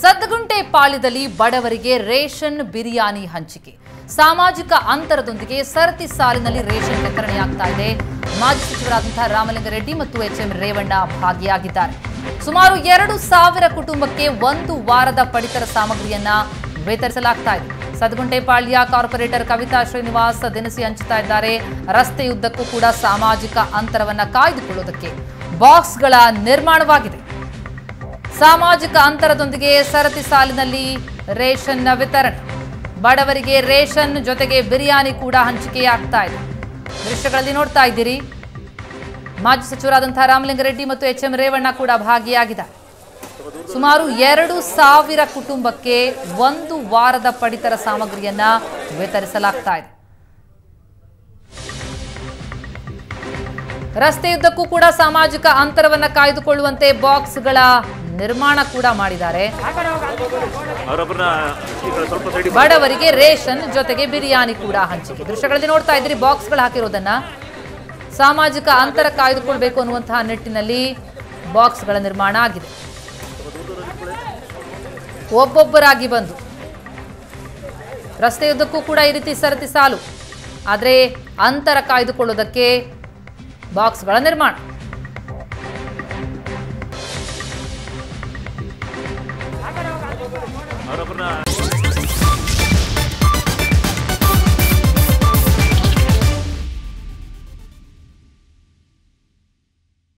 ಸದ್ಗುಂಟೆ ಪಾಳ್ಯದಲ್ಲಿ ಬಡವರಿಗೆ ರೇಷನ್ ಬಿರಿಯಾನಿ ಹಂಚಿಕೆ ಸಾಮಾಜಿಕ ಅಂತರದೊಂದಿಗೆ ಸರತಿ ಸಾಲಿನಲ್ಲಿ ರೇಷನ್ ವಿತರಣೆಯಾಗ್ತಾ ಇದೆ ಮಾಜಿ ಸಚಿವರಾದಂತಹ ರಾಮಲಿಂಗಾರೆಡ್ಡಿ ಮತ್ತು ಎಚ್ ಎಂ ರೇವಣ್ಣ ಭಾಗಿಯಾಗಿದ್ದಾರೆ ಸುಮಾರು ಎರಡು ಸಾವಿರ ಕುಟುಂಬಕ್ಕೆ ಒಂದು ವಾರದ ಪಡಿತರ ಸಾಮಗ್ರಿಯನ್ನ ವಿತರಿಸಲಾಗ್ತಾ ಇದೆ ಸದ್ಗುಂಟೆಪಾಳ್ಯ ಕಾರ್ಪೊರೇಟರ್ ಕವಿತಾ ಶ್ರೀನಿವಾಸ್ ದಿನಸಿ ಹಂಚುತ್ತಾ ಇದ್ದಾರೆ ರಸ್ತೆಯುದ್ದಕ್ಕೂ ಕೂಡ ಸಾಮಾಜಿಕ ಅಂತರವನ್ನ ಕಾಯ್ದುಕೊಳ್ಳುವುದಕ್ಕೆ ಬಾಕ್ಸ್ಗಳ ನಿರ್ಮಾಣವಾಗಿದೆ ಸಾಮಾಜಿಕ ಅಂತರದೊಂದಿಗೆ ಸರತಿ ಸಾಲಿನಲ್ಲಿ ರೇಷನ್ನ ವಿತರಣೆ ಬಡವರಿಗೆ ರೇಷನ್ ಜೊತೆಗೆ ಬಿರಿಯಾನಿ ಕೂಡ ಹಂಚಿಕೆಯಾಗ್ತಾ ಇದೆ ದೃಶ್ಯಗಳಲ್ಲಿ ನೋಡ್ತಾ ಇದ್ದೀರಿ ಮಾಜಿ ಸಚಿವರಾದಂತಹ ರಾಮಲಿಂಗಾರೆಡ್ಡಿ ಮತ್ತು ಎಚ್ ಎಂ ರೇವಣ್ಣ ಕೂಡ ಭಾಗಿಯಾಗಿದ್ದಾರೆ ಸುಮಾರು ಎರಡು ಸಾವಿರ ಕುಟುಂಬಕ್ಕೆ ಒಂದು ವಾರದ ಪಡಿತರ ಸಾಮಗ್ರಿಯನ್ನ ವಿತರಿಸಲಾಗ್ತಾ ಇದೆ ರಸ್ತೆಯುದ್ದಕ್ಕೂ ಕೂಡ ಸಾಮಾಜಿಕ ಅಂತರವನ್ನ ಕಾಯ್ದುಕೊಳ್ಳುವಂತೆ ಬಾಕ್ಸ್ಗಳ ನಿರ್ಮಾಣ ಕೂಡ ಮಾಡಿದ್ದಾರೆ ಅವರೊಬ್ಬರನ್ನ ಈ ಕಡೆ ಸ್ವಲ್ಪ ಸೈಡ್ ಬಡವರಿಗೆ ರೇಷನ್ ಜೊತೆಗೆ ಬಿರಿಯಾನಿ ಕೂಡ ಹಂಚಿಕೆ ದೃಶ್ಯಗಳಲ್ಲಿ ನೋಡ್ತಾ ಇದ್ರಿ ಬಾಕ್ಸ್ಗಳು ಹಾಕಿರೋದನ್ನ ಸಾಮಾಜಿಕ ಅಂತರ ಕಾಯ್ದುಕೊಳ್ಬೇಕು ಅನ್ನುವಂತಹ ನಿಟ್ಟಿನಲ್ಲಿ ಬಾಕ್ಸ್ಗಳ ನಿರ್ಮಾಣ ಆಗಿದೆ ಒಬ್ಬೊಬ್ಬರಾಗಿ ಬಂದು ರಸ್ತೆಯುದ್ದಕ್ಕೂ ಕೂಡ ಈ ರೀತಿ ಸರತಿ ಸಾಲು ಆದರೆ ಅಂತರ ಕಾಯ್ದುಕೊಳ್ಳೋದಕ್ಕೆ ಬಾಕ್ಸ್ಗಳ ನಿರ್ಮಾಣ ಅವರೊಬ್ಬರನ್ನ